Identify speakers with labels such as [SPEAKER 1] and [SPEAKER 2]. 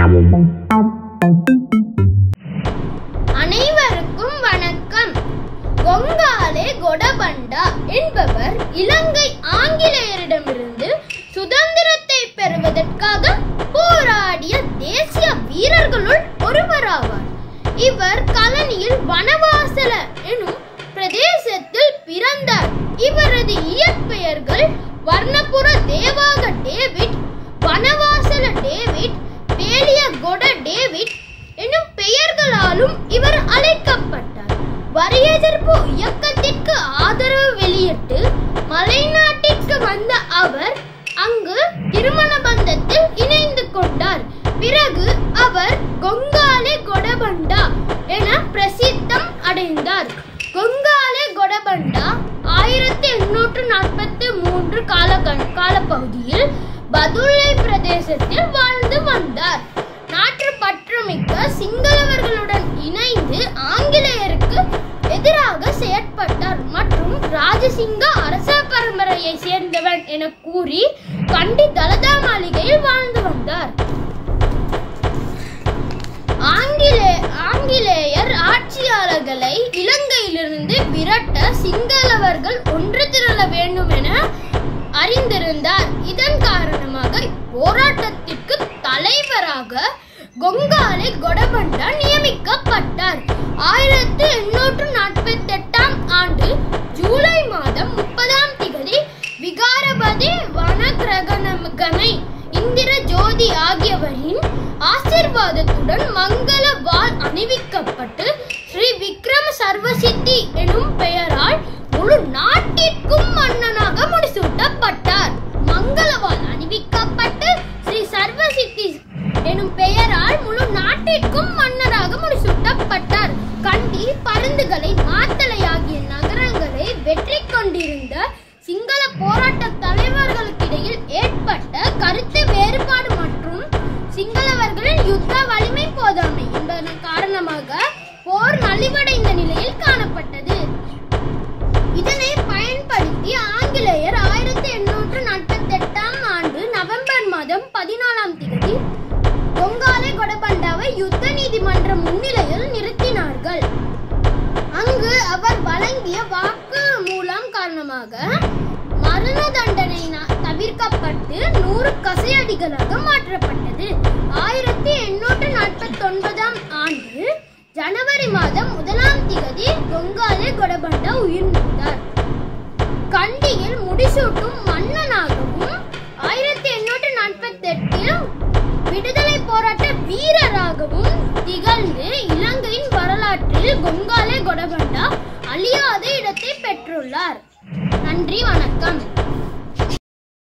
[SPEAKER 1] அனைவருக்கும் வணக்கம் கொங்காலே கொடபண்டா என்பவர் இலங்கை ஆங்கிலேயரிடமிருந்து சுதந்திரத்தை பெறுவதற்காக போராடிய தேசிய வீரர்களுள் ஒருவராவார் இவர் கலனியில் வனவாசல எனும் பிரதேசத்தில் பிறந்தார் இவரது இயற்பெயர்கள் வர்ணபுர தேவாக டேவிட் வனவாசல டேவிட் பேலிய கொட டேவிட் என்னும் பெயர்களாலும் இவர் அழைக்கப்பட்டார் வரி எதிர்ப்பு இயக்கத்திற்கு ஆதரவு வெளியிட்டு மலைநாட்டிற்கு வந்த அவர் அங்கு திருமண பந்தத்தில் இணைந்து கொண்டார் பிறகு அவர் கொங்காலே கொடபண்டா என பிரசித்தம் அடைந்தார் கொங்காலே கொடபண்டா ஆயிரத்தி எண்ணூற்று நாற்பத்தி மூன்று கால காலப்பகுதியில் பதுளை பிரதேசத்தில் வாழ்ந்து வந்தார் நாட்டு பற்றுமிக்க சிங்களவர்களுடன் இணைந்து ஆங்கிலேயருக்கு எதிராக செயற்பட்டார் மற்றும் ராஜசிங்க அரச பரம்பரையை சேர்ந்தவன் என கூறி கண்டி தலதா மாளிகையில் வாழ்ந்து வந்தார் ஆங்கிலே ஆங்கிலேயர் ஆட்சியாளர்களை இலங்கையிலிருந்து விரட்ட சிங்களவர்கள் ஒன்று திரள வேண்டும் என அறிந்திருந்தார் இதன் காரணமாக போராட்டத்திற்கு தலைவராக கொங்காலே கொடபண்டா நியமிக்கப்பட்டார் ஆயிரத்தி எண்ணூற்று நாற்பத்தி எட்டாம் ஆண்டு ஜூலை மாதம் முப்பதாம் திகதி விகாரபதி வனகிரகணகனை இந்திர ஜோதி ஆகியவரின் ஆசிர்வாதத்துடன் மங்கள வாள் அணிவிக்கப்பட்டு ஸ்ரீ விக்ரம சர்வசித்தி எனும் பெயரால் முழு நாட்டிற்கும் மன்னனாக முடிசூட்டப்பட்டார் மங்களவாள் அணிவிக்கப்பட்டு ஸ்ரீ சர்வசித்தி எனும் பெயரால் முழு நாட்டிற்கும் மன்னராக முடிசூட்டப்பட்டார் கண்டி பருந்துகளை மாத்தளை ஆகிய நகரங்களை வெற்றி கொண்டிருந்த சிங்கள போராட்ட தலைவர்களுக்கிடையில் ஏற்பட்ட கருத்து வேறுபாடு மற்றும் சிங்களவர்களின் யுத்த வலிமை போதாமை என்பதன் காரணமாக போர் நலிவடைந்த நிலையில் காணப்பட்டது இதனை பயன்படுத்தி ஆங்கிலேயர் ஆயிரத்தி எண்ணூற்று நாற்பத்தி எட்டாம் ஆண்டு நவம்பர் மாதம் பதினாலாம் தேதி பொங்காலே கொடபண்டாவை யுத்த நீதிமன்ற முன்னிலையில் நிறுத்தினார்கள் அங்கு அவர் வழங்கிய வாக்கு மூலம் காரணமாக மரண தண்டனை ந- தவிர்க்கப்பட்டு நூறு கசையடிகளாக மாற்றப்பட்டது ஆயிரத்தி எண்ணூற்று நாற்பத்தி ஒன்பதாம் ஆண்டு ஜனவரி மாதம் முதலாம் திகதி கொங்காலே கொடபண்டா உயிர் நீத்தார் கண்டியில் முடிசூட்டும் மன்னனாகவும் ஆயிரத்தி எண்ணூற்று நாற்பத்தி எட்டில் விடுதலை போராட்ட வீரராகவும் திகழ்ந்து இலங்கையின் வரலாற்றில் கொங்காலே கொடபண்டா அழியாத இடத்தை பெற்றுள்ளார் நன்றி வணக்கம்